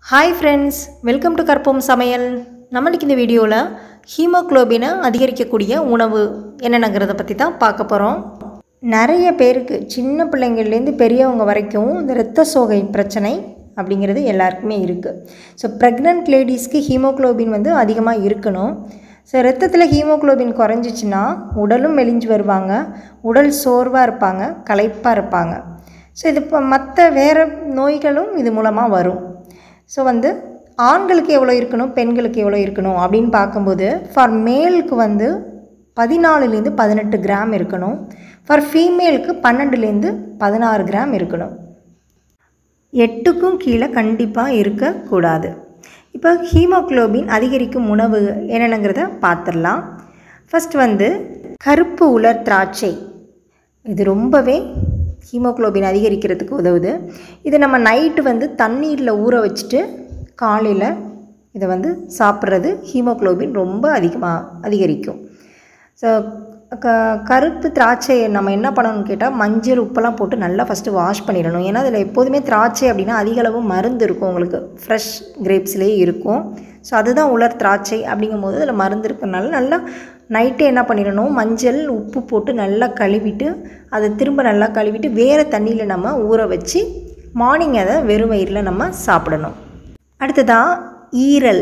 hi friends welcome to கற்போம் சமையல் நம்மளுக்கு இந்த வீடியோவில் ஹீமோக்ளோபினை அதிகரிக்கக்கூடிய உணவு என்னென்னங்கிறத பற்றி தான் பார்க்க போகிறோம் நிறைய பேருக்கு சின்ன பிள்ளைங்கள்லேருந்து பெரியவங்க வரைக்கும் இந்த இரத்த சோகை பிரச்சனை அப்படிங்கிறது எல்லாருக்குமே இருக்குது ஸோ ப்ரெக்னென்ட் லேடிஸ்க்கு ஹீமோக்ளோபின் வந்து அதிகமாக இருக்கணும் ஸோ ரத்தத்தில் ஹீமோக்ளோபின் குறைஞ்சிச்சின்னா உடலும் மெலிஞ்சு வருவாங்க உடல் சோர்வாக இருப்பாங்க களைப்பாக இருப்பாங்க ஸோ இது இப்போ மற்ற வேறு நோய்களும் இது மூலமாக வரும் ஸோ வந்து ஆண்களுக்கு எவ்வளோ இருக்கணும் பெண்களுக்கு எவ்வளோ இருக்கணும் அப்படின்னு பார்க்கும்போது ஃபார் மேலுக்கு வந்து பதினாலுலேருந்து பதினெட்டு கிராம் இருக்கணும் ஃபார் ஃபீமேலுக்கு பன்னெண்டுலேருந்து பதினாறு கிராம் இருக்கணும் எட்டுக்கும் கீழே கண்டிப்பாக இருக்கக்கூடாது இப்போ ஹீமோக்ளோபின் அதிகரிக்கும் உணவு என்னென்னங்கிறத பார்த்துடலாம் ஃபஸ்ட் வந்து கருப்பு உலர் திராட்சை இது ரொம்பவே ஹீமோக்ளோபின் அதிகரிக்கிறதுக்கு உதவுது இது நம்ம நைட்டு வந்து தண்ணீரில் ஊற வச்சுட்டு காலையில் இதை வந்து சாப்பிட்றது ஹீமோக்ளோபின் ரொம்ப அதிகமாக அதிகரிக்கும் ஸோ க கருப்பு திராட்சையை நம்ம என்ன பண்ணணும்னு கேட்டால் மஞ்சள் உப்பெல்லாம் போட்டு நல்லா ஃபஸ்ட்டு வாஷ் பண்ணிடணும் ஏன்னா அதில் எப்போதுமே திராட்சை அப்படின்னா அதிக அளவு மருந்து இருக்கும் உங்களுக்கு ஃப்ரெஷ் கிரேப்ஸ்லேயே இருக்கும் ஸோ அதுதான் உலர் திராட்சை அப்படிங்கும்போது அதில் மருந்து இருக்கிறனால நல்லா நைட்டே என்ன பண்ணிடணும் மஞ்சள் உப்பு போட்டு நல்லா கழுவிட்டு அதை திரும்ப நல்லா கழுவிட்டு வேறு தண்ணியில் நம்ம ஊற வச்சு மார்னிங் அதை வெறும் வயிறில் நம்ம சாப்பிடணும் அடுத்ததாக ஈரல்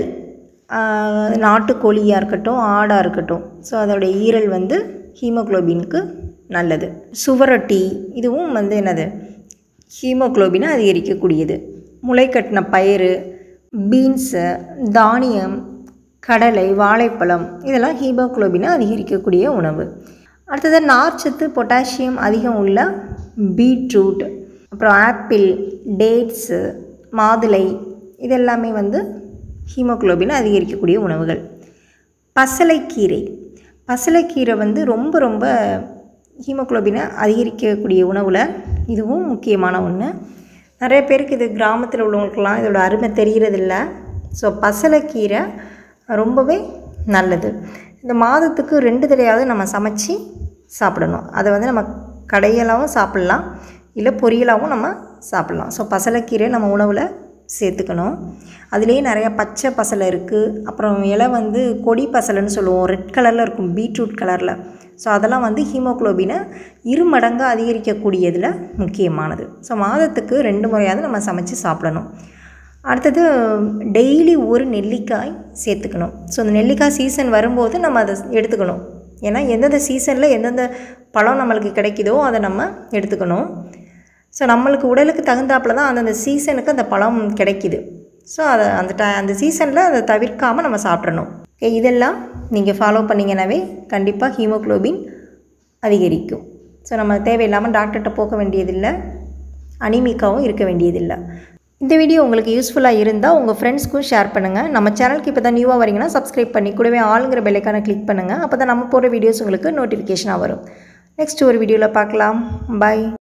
நாட்டுக்கோழியாக இருக்கட்டும் ஆடாக இருக்கட்டும் ஸோ அதோடைய ஈரல் வந்து ஹீமோக்ளோபினுக்கு நல்லது சுவரொட்டி இதுவும் வந்து என்னது ஹீமோக்ளோபினை அதிகரிக்கக்கூடியது முளைக்கட்டின பயிறு பீன்ஸு தானியம் கடலை வாழைப்பழம் இதெல்லாம் ஹீமோக்ளோபினை அதிகரிக்கக்கூடிய உணவு அடுத்தது நார்ச்சத்து பொட்டாசியம் அதிகம் உள்ள பீட்ரூட் அப்புறம் ஆப்பிள் டேட்ஸு மாதுளை இதெல்லாமே வந்து ஹீமோக்ளோபினை அதிகரிக்கக்கூடிய உணவுகள் பசலைக்கீரை பசலைக்கீரை வந்து ரொம்ப ரொம்ப ஹீமோக்ளோபினை அதிகரிக்கக்கூடிய உணவில் இதுவும் முக்கியமான ஒன்று நிறைய பேருக்கு இது கிராமத்தில் உள்ளவங்களுக்கெல்லாம் இதோட அருமை தெரிகிறதில்ல ஸோ பசலைக்கீரை ரொம்பவே நல்லது இந்த மாதத்துக்கு ரெண்டு தடையாவது நம்ம சமைச்சு சாப்பிடணும் அதை வந்து நம்ம கடையலாகவும் சாப்பிட்லாம் இல்லை பொரியலாகவும் நம்ம சாப்பிட்லாம் ஸோ பசலைக்கீரை நம்ம உணவில் சேர்த்துக்கணும் அதுலேயே நிறையா பச்சை பசலை இருக்குது அப்புறம் இலை வந்து கொடி பசலைன்னு சொல்லுவோம் ரெட் கலரில் இருக்கும் பீட்ரூட் கலரில் ஸோ அதெல்லாம் வந்து ஹீமோக்ளோபினை இரு மடங்காக அதிகரிக்கக்கூடியதில் முக்கியமானது ஸோ மாதத்துக்கு ரெண்டு முறையாவது நம்ம சமைச்சு சாப்பிடணும் அடுத்தது டெய்லி ஒரு நெல்லிக்காய் சேர்த்துக்கணும் ஸோ அந்த நெல்லிக்காய் சீசன் வரும்போது நம்ம அதை எடுத்துக்கணும் ஏன்னா எந்தெந்த சீசனில் எந்தெந்த பழம் நம்மளுக்கு கிடைக்குதோ அதை நம்ம எடுத்துக்கணும் ஸோ நம்மளுக்கு உடலுக்கு தகுந்தாப்பில் தான் அந்தந்த சீசனுக்கு அந்த பழம் கிடைக்கிது ஸோ அதை அந்த ட அந்த சீசனில் அதை தவிர்க்காமல் நம்ம சாப்பிட்றணும் ஓகே இதெல்லாம் நீங்கள் ஃபாலோ பண்ணிங்கனாவே கண்டிப்பாக ஹீமோக்ளோபின் அதிகரிக்கும் ஸோ நம்ம தேவையில்லாமல் டாக்டர்கிட்ட போக வேண்டியதில்லை அனிமிக்காவும் இருக்க வேண்டியதில்லை இந்த வீடியோ உங்களுக்கு யூஸ்ஃபுல்லாக இருந்தால் உங்கள் ஃப்ரெண்ட்ஸ்க்கும் ஷேர் பண்ணுங்கள் நம்ம சேனலுக்கு இப்போ தான் நியூவாக வரீங்கன்னா சப்ஸ்கிரைப் பண்ணி கூடவே ஆளுங்கிற பெல்லைக்கான கிளிக் பண்ணுங்கள் அப்போ தான் நம்ம போடுற வீடியோஸ் உங்களுக்கு நோட்டிஃபிகேஷனாக வரும் நெக்ஸ்ட் ஒரு வீடியோவில் பார்க்கலாம் பாய்